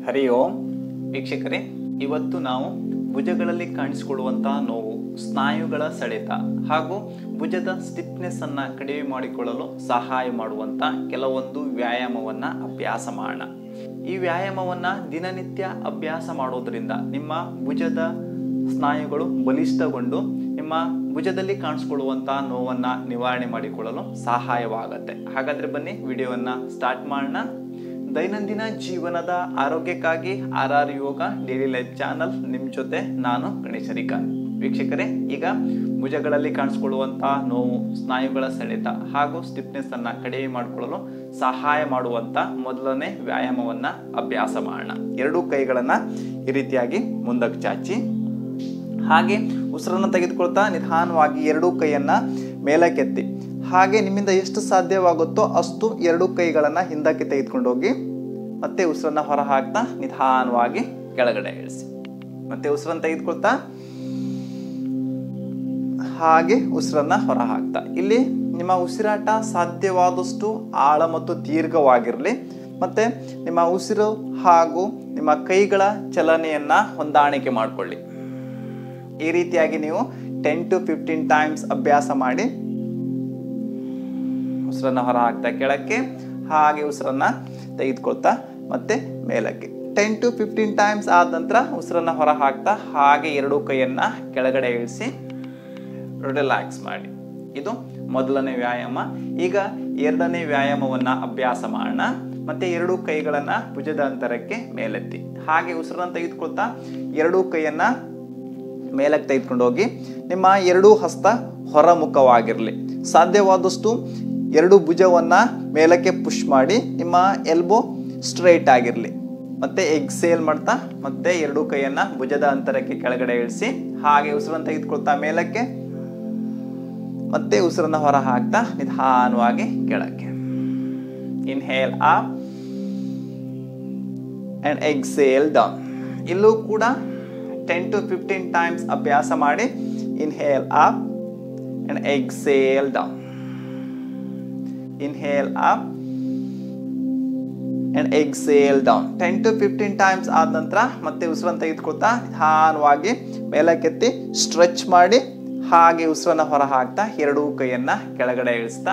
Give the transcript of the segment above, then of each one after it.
ಹರಿ ಓಂ ವೀಕ್ಷಕರೇ ಇವತ್ತು ನಾವು ಭುಜಗಳಲ್ಲಿ ಕಾಣಿಸಿಕೊಳ್ಳುವಂತಹ ನೋವು ಸ್ನಾಯುಗಳ ಸೆಳೆತ ಹಾಗೂ ಭುಜದ ಸ್ಟಿಫ್ನೆಸ್ ಅನ್ನ ಕಡಿಮೆ ಮಾಡಿಕೊಳ್ಳಲು ಸಹಾಯ ಮಾಡುವಂತ ಕೆಲವೊಂದು ವ್ಯಾಯಾಮವನ್ನ ಅಭ್ಯಾಸ ಮಾಡೋಣ ಈ ವ್ಯಾಯಾಮವನ್ನ ದಿನನಿತ್ಯ ಅಭ್ಯಾಸ ಮಾಡೋದ್ರಿಂದ ನಿಮ್ಮ ಭುಜದ ಸ್ನಾಯುಗಳು ಬಲಿಷ್ಠಗೊಂಡು ನಿಮ್ಮ ಭುಜದಲ್ಲಿ ಕಾಣಿಸ್ಕೊಳ್ಳುವಂತಹ ನೋವನ್ನ ನಿವಾರಣೆ ಮಾಡಿಕೊಳ್ಳಲು ಸಹಾಯವಾಗುತ್ತೆ ಹಾಗಾದ್ರೆ ಬನ್ನಿ ವಿಡಿಯೋವನ್ನ ಸ್ಟಾರ್ಟ್ ಮಾಡೋಣ ದೈನಂದಿನ ಜೀವನದ ಆರೋಗ್ಯಕ್ಕಾಗಿ R R Yoga daily life channel ನಿಮ್ಮ ಜೊತೆ ನಾನು ಗಣೇಶರಿಕ ವೀಕ್ಷಕರೇ ಈಗ ಭುಜಗಳಲ್ಲಿ ಕಾಣಿಸ್ಕೊಳ್ಳುವಂತಹ ನೋವು ಸ್ನಾಯುಗಳ ಸೆಳೆತ ಹಾಗೂ ಸ್ಟಿಫ್ನೆಸ್ ಅನ್ನ ಕಡಿಮೆ ಮಾಡಿಕೊಳ್ಳಲು ಸಹಾಯ ಮಾಡುವಂತ ಮೊದಲನೇ ವ್ಯಾಯಾಮವನ್ನ ಅಭ್ಯಾಸ ಮಾಡೋಣ ಎರಡೂ ಕೈಗಳನ್ನ ಈ ರೀತಿಯಾಗಿ ಮುಂದಕ್ಕೆ ಚಾಚಿ ಹಾಗೆ ಉಸಿರನ್ನು ತೆಗೆದುಕೊಳ್ತಾ ನಿಧಾನವಾಗಿ ಎರಡೂ ಕೈಯನ್ನ ಮೇಲಕ್ಕೆತ್ತಿ ಹಾಗೆ ನಿಮ್ಮಿಂದ ಎಷ್ಟು ಸಾಧ್ಯವಾಗುತ್ತೋ ಅಷ್ಟು ಎರಡೂ ಕೈಗಳನ್ನ ಹಿಂದಕ್ಕೆ ತೆಗೆದುಕೊಂಡು ಹೋಗಿ ಮತ್ತೆ ಉಸಿರನ್ನ ಹೊರ ಹಾಕ್ತಾ ನಿಧಾನವಾಗಿ ಕೆಳಗಡೆ ಇಳಿಸಿ ಮತ್ತೆ ಉಸಿರನ್ನು ತೆಗೆದುಕೊಳ್ತಾ ಹಾಗೆ ಉಸಿರನ್ನ ಹೊರ ಹಾಕ್ತಾ ಇಲ್ಲಿ ನಿಮ್ಮ ಉಸಿರಾಟ ಸಾಧ್ಯವಾದಷ್ಟು ಆಳ ಮತ್ತು ದೀರ್ಘವಾಗಿರಲಿ ಮತ್ತೆ ನಿಮ್ಮ ಉಸಿರು ಹಾಗೂ ನಿಮ್ಮ ಕೈಗಳ ಚಲನೆಯನ್ನ ಹೊಂದಾಣಿಕೆ ಮಾಡಿಕೊಳ್ಳಿ ಈ ರೀತಿಯಾಗಿ ನೀವು ಟೆನ್ ಟು ಫಿಫ್ಟೀನ್ ಟೈಮ್ಸ್ ಅಭ್ಯಾಸ ಮಾಡಿ ಉಸಿರನ್ನ ಹೊರ ಹಾಕ್ತಾ ಕೆಳಕ್ಕೆ ಹಾಗೆ ಉಸಿರನ್ನ ತೆಗೆದುಕೊಳ್ತಾ ಮತ್ತೆ ಮೇಲಕ್ಕೆ ಟೆನ್ ಟು ಫಿಫ್ಟೀನ್ ಟೈಮ್ಸ್ ಆದ ನಂತರ ಉಸಿರನ್ನ ಹೊರ ಹಾಕ್ತಾ ಹಾಗೆ ಎರಡೂ ಕೈಯನ್ನ ಕೆಳಗಡೆ ಇಳಿಸಿ ರಿಲ್ಯಾಕ್ಸ್ ಮಾಡಿ ಇದು ಮೊದಲನೇ ವ್ಯಾಯಾಮ ಈಗ ಎರಡನೇ ವ್ಯಾಯಾಮವನ್ನ ಅಭ್ಯಾಸ ಮಾಡೋಣ ಮತ್ತೆ ಎರಡೂ ಕೈಗಳನ್ನ ಭುಜದ ಅಂತರಕ್ಕೆ ಮೇಲೆತ್ತಿ ಹಾಗೆ ಉಸಿರನ್ನ ತೆಗೆದುಕೊಳ್ತಾ ಎರಡೂ ಕೈಯನ್ನ ಮೇಲಕ್ಕೆ ತೆಗೆದುಕೊಂಡು ಹೋಗಿ ನಿಮ್ಮ ಎರಡೂ ಹಸ್ತ ಹೊರಮುಖವಾಗಿರಲಿ ಸಾಧ್ಯವಾದಷ್ಟು ಎರಡು ಭುಜವನ್ನ ಮೇಲಕ್ಕೆ ಪುಷ್ ಮಾಡಿ ನಿಮ್ಮ ಎಲ್ಬೋ ಸ್ಟ್ರೈಟ್ ಆಗಿರಲಿ ಮತ್ತೆ ಎಕ್ಸೇಲ್ ಮಾಡ್ತಾ ಮತ್ತೆ ಎರಡೂ ಕೈಯನ್ನ ಭುಜದ ಅಂತರಕ್ಕೆ ಕೆಳಗಡೆ ಇಳಿಸಿ ಹಾಗೆ ಉಸಿರನ್ನು ತೆಗೆದುಕೊಳ್ತಾ ಮೇಲಕ್ಕೆ ಮತ್ತೆ ಉಸಿರನ್ನ ಹೊರ ಹಾಕ್ತಾ ನಿಧಾನವಾಗಿ ಕೆಳಕ್ಕೆ inhale up and exhale down ಇಲ್ಲೂ ಕೂಡ ಟೆನ್ ಟು ಫಿಫ್ಟೀನ್ ಟೈಮ್ಸ್ ಅಭ್ಯಾಸ ಮಾಡಿ inhale up and exhale down inhale up and exhale down ten to fifteen times ಆದ ನಂತರ ಮತ್ತೆ ಉಸಿರನ್ನು ತೆಗೆದುಕೊಳ್ತಾ ನಿಧಾನವಾಗಿ ಮೇಲಕ್ಕೆತ್ತಿ ಸ್ಟ್ರೆಚ್ ಮಾಡಿ ಹಾಗೆ ಉಸಿರನ್ನ ಹೊರ ಹಾಕ್ತಾ ಎರಡೂ ಕೈಯನ್ನ ಕೆಳಗಡೆ ಇಳಿಸ್ತಾ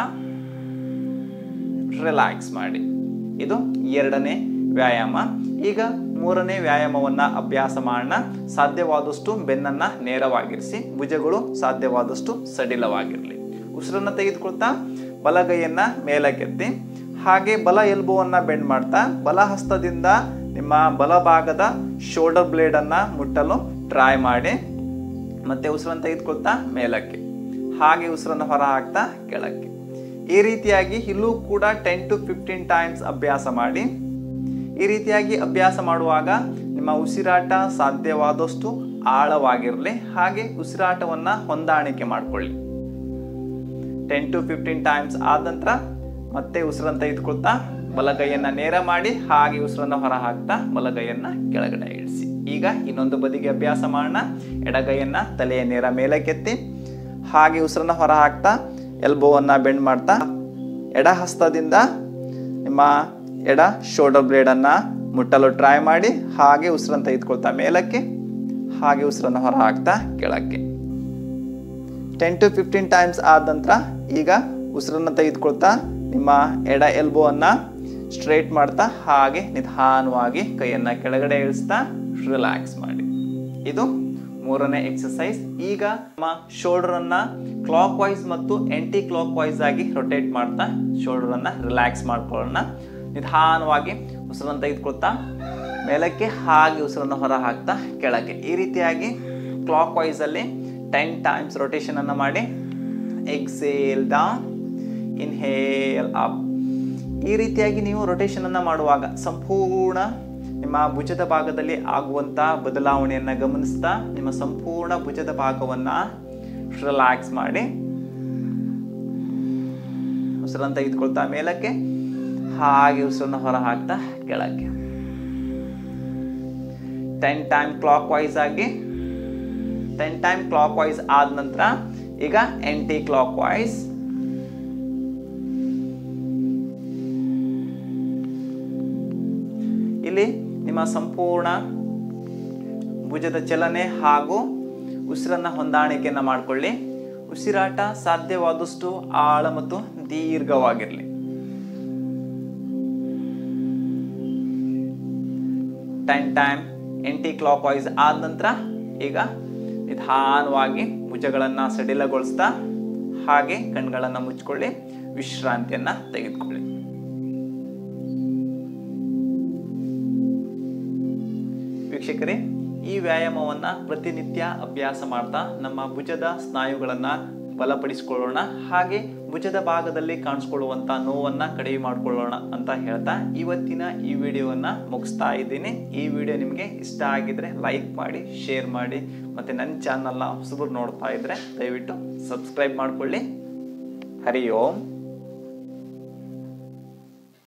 ರಿಲ್ಯಾಕ್ಸ್ ಮಾಡಿ ಇದು ಎರಡನೇ ವ್ಯಾಯಾಮ ಈಗ ಮೂರನೇ ವ್ಯಾಯಾಮವನ್ನ ಅಭ್ಯಾಸ ಮಾಡೋಣ ಸಾಧ್ಯವಾದಷ್ಟು ಬೆನ್ನನ್ನ ನೇರವಾಗಿರಿಸಿ ಭುಜಗಳು ಸಾಧ್ಯವಾದಷ್ಟು ಸಡಿಲವಾಗಿರಲಿ ಉಸಿರನ್ನ ತೆಗೆದುಕೊಳ್ತಾ ಬಲಗೈಯನ್ನ ಮೇಲಕ್ಕೆತ್ತಿ ಹಾಗೆ ಬಲ ಎಲ್ಬೋವನ್ನ ಬೆಂಡ್ ಮಾಡ್ತಾ ಬಲ ಹಸ್ತದಿಂದ ನಿಮ್ಮ ಬಲಭಾಗದ ಶೋಲ್ಡರ್ ಬ್ಲೇಡ್ ಅನ್ನ ಮುಟ್ಟಲು ಟ್ರೈ ಮಾಡಿ ಮತ್ತೆ ಉಸಿರನ್ನು ತೆಗೆದುಕೊಳ್ತಾ ಮೇಲಕ್ಕೆ ಹಾಗೆ ಉಸಿರನ್ನು ಹೊರ ಹಾಕ್ತಾ ಕೆಳಕ್ಕೆ ಈ ರೀತಿಯಾಗಿ ಇಲ್ಲೂ ಕೂಡ ಟೆನ್ ಟು ಫಿಫ್ಟೀನ್ ಟೈಮ್ಸ್ ಅಭ್ಯಾಸ ಮಾಡಿ ಈ ರೀತಿಯಾಗಿ ಅಭ್ಯಾಸ ಮಾಡುವಾಗ ನಿಮ್ಮ ಉಸಿರಾಟ ಸಾಧ್ಯವಾದಷ್ಟು ಆಳವಾಗಿರಲಿ ಹಾಗೆ ಉಸಿರಾಟವನ್ನ ಹೊಂದಾಣಿಕೆ ಮಾಡಿಕೊಳ್ಳಿ ಟೆನ್ ಟು ಫಿಫ್ಟೀನ್ ಟೈಮ್ಸ್ ಆದ ನಂತರ ಮತ್ತೆ ಉಸಿರನ್ನು ತೆಗೆದುಕೊಳ್ತಾ ಬಲಗೈಯನ್ನ ನೇರ ಮಾಡಿ ಹಾಗೆ ಉಸಿರನ್ನು ಹೊರ ಹಾಕ್ತಾ ಬಲಗೈಯನ್ನ ಕೆಳಗಡೆ ಇಳಿಸಿ ಈಗ ಇನ್ನೊಂದು ಬದಿಗೆ ಅಭ್ಯಾಸ ಮಾಡೋಣ ಎಡಗೈಯನ್ನ ತಲೆಯ ನೇರ ಮೇಲಕ್ಕೆತ್ತಿ ಹಾಗೆ ಉಸಿರನ್ನ ಹೊರ ಹಾಕ್ತಾ ಎಲ್ಬೋವನ್ನ ಬೆಂಡ್ ಮಾಡ್ತಾ ಎಡ ಹಸ್ತದಿಂದ ನಿಮ್ಮ ಎಡ ಶೋಲ್ಡರ್ ಬ್ಲೇಡನ್ನ ಮುಟ್ಟಲು ಟ್ರೈ ಮಾಡಿ ಹಾಗೆ ಉಸಿರನ್ನು ತೆಗೆದುಕೊಳ್ತಾ ಮೇಲಕ್ಕೆ ಹಾಗೆ ಉಸಿರನ್ನು ಹೊರ ಹಾಕ್ತಾ ಕೆಳಕ್ಕೆ ಟೆನ್ ಟು ಫಿಫ್ಟೀನ್ ಟೈಮ್ಸ್ ಆದ ನಂತರ ಈಗ ಉಸಿರನ್ನು ತೆಗೆದುಕೊಳ್ತಾ ನಿಮ್ಮ ಎಡ ಎಲ್ಬೋವನ್ನ ಸ್ಟ್ರೈಟ್ ಮಾಡ್ತಾ ಹಾಗೆ ನಿಧಾನವಾಗಿ ಕೈಯನ್ನ ಕೆಳಗಡೆ ಇಳಿಸ್ತಾ ರಿಲ್ಯಾಕ್ಸ್ ಮಾಡಿ ಇದು ಮೂರನೇ ಎಕ್ಸಸೈಸ್ ಈಗ ನಮ್ಮ ಶೋಲ್ಡರ್ ಅನ್ನ ಕ್ಲಾಕ್ ವೈಸ್ ಮತ್ತು ಎಂಟಿ ಕ್ಲಾಕ್ ವೈಸ್ ಆಗಿ ರೊಟೇಟ್ ಮಾಡ್ತಾ ಶೋಲ್ಡರ್ ಅನ್ನ ರಿಲ್ಯಾಕ್ಸ್ ಮಾಡ್ಕೊಳ್ಳೋಣ ನಿಧಾನವಾಗಿ ಉಸಿರನ್ನು ತೆಗೆದುಕೊಳ್ತಾ ಮೇಲಕ್ಕೆ ಹಾಗೆ ಉಸಿರನ್ನು ಹೊರ ಹಾಕ್ತಾ ಕೆಳಗೆ ಈ ರೀತಿಯಾಗಿ ಕ್ಲಾಕ್ ವೈಸ್ ಅಲ್ಲಿ ಟೆನ್ ಟೈಮ್ಸ್ ರೊಟೇಷನ್ ಅನ್ನ ಮಾಡಿ ಎಕ್ಸೇಲ್ ಡೌನ್ ಇನ್ಹೇಲ್ ಅಪ್ ಈ ರೀತಿಯಾಗಿ ನೀವು ರೊಟೇಷನ್ ಅನ್ನ ಮಾಡುವಾಗ ಸಂಪೂರ್ಣ ನಿಮ್ಮ ಭುಜದ ಭಾಗದಲ್ಲಿ ಆಗುವಂತ ಬದಲಾವಣೆಯನ್ನ ಗಮನಿಸ್ತಾ ನಿಮ್ಮ ಸಂಪೂರ್ಣ ಭುಜದ ಭಾಗವನ್ನ ರಿಲ್ಯಾಕ್ಸ್ ಮಾಡಿ ಉಸಿರನ್ನು ತೆಗೆದುಕೊಳ್ತಾ ಮೇಲಕ್ಕೆ ಹಾಗೆ ಉಸಿರನ್ನು ಹೊರ ಹಾಕ್ತಾ ಕೆಳಕ್ಕೆ ಟೆನ್ ಟೈಮ್ ಕ್ಲಾಕ್ ವೈಸ್ ಆಗಿ ಟೆನ್ ಟೈಮ್ ಕ್ಲಾಕ್ ವೈಸ್ ಆದ ನಂತರ ಈಗ ಎಂಟಿ ಕ್ಲಾಕ್ ವೈಸ್ ಇಲ್ಲಿ ನಿಮ್ಮ ಸಂಪೂರ್ಣ ಭುಜದ ಚಲನೆ ಹಾಗೂ ಉಸಿರನ್ನ ಹೊಂದಾಣಿಕೆಯನ್ನು ಮಾಡಿಕೊಳ್ಳಿ ಉಸಿರಾಟ ಸಾಧ್ಯವಾದಷ್ಟು ಆಳ ಮತ್ತು ದೀರ್ಘವಾಗಿರಲಿ ten time anti clockwise ಆದ ನಂತರ ಈಗ ನಿಧಾನವಾಗಿ ಭುಜಗಳನ್ನು ಸಡಿಲಗೊಳಿಸ್ತಾ ಹಾಗೆ ಕಣ್ಗಳನ್ನು ಮುಚ್ಕೊಳ್ಳಿ ವಿಶ್ರಾಂತಿಯನ್ನ ತೆಗೆದುಕೊಳ್ಳಿ ವೀಕ್ಷಕರೇ ಈ ವ್ಯಾಯಾಮವನ್ನು ಪ್ರತಿನಿತ್ಯ ಅಭ್ಯಾಸ ಮಾಡ್ತಾ ನಮ್ಮ ಭುಜದ ಸ್ನಾಯುಗಳನ್ನು ಬಲಪಡಿಸಿಕೊಳ್ಳೋಣ ಹಾಗೆ ಭುಜದ ಭಾಗದಲ್ಲಿ ಕಾಣಿಸ್ಕೊಳ್ಳುವಂಥ ನೋವನ್ನು ಕಡಿಮೆ ಮಾಡಿಕೊಳ್ಳೋಣ ಅಂತ ಹೇಳ್ತಾ ಇವತ್ತಿನ ಈ ವಿಡಿಯೋವನ್ನು ಮುಗಿಸ್ತಾ ಇದ್ದೀನಿ ಈ ವಿಡಿಯೋ ನಿಮಗೆ ಇಷ್ಟ ಆಗಿದ್ರೆ ಲೈಕ್ ಮಾಡಿ ಶೇರ್ ಮಾಡಿ ಮತ್ತು ನನ್ನ ಚಾನಲ್ನ ಹೊಸಬರು ನೋಡ್ತಾ ಇದ್ದರೆ ದಯವಿಟ್ಟು ಸಬ್ಸ್ಕ್ರೈಬ್ ಮಾಡಿಕೊಳ್ಳಿ ಹರಿ ಓಂ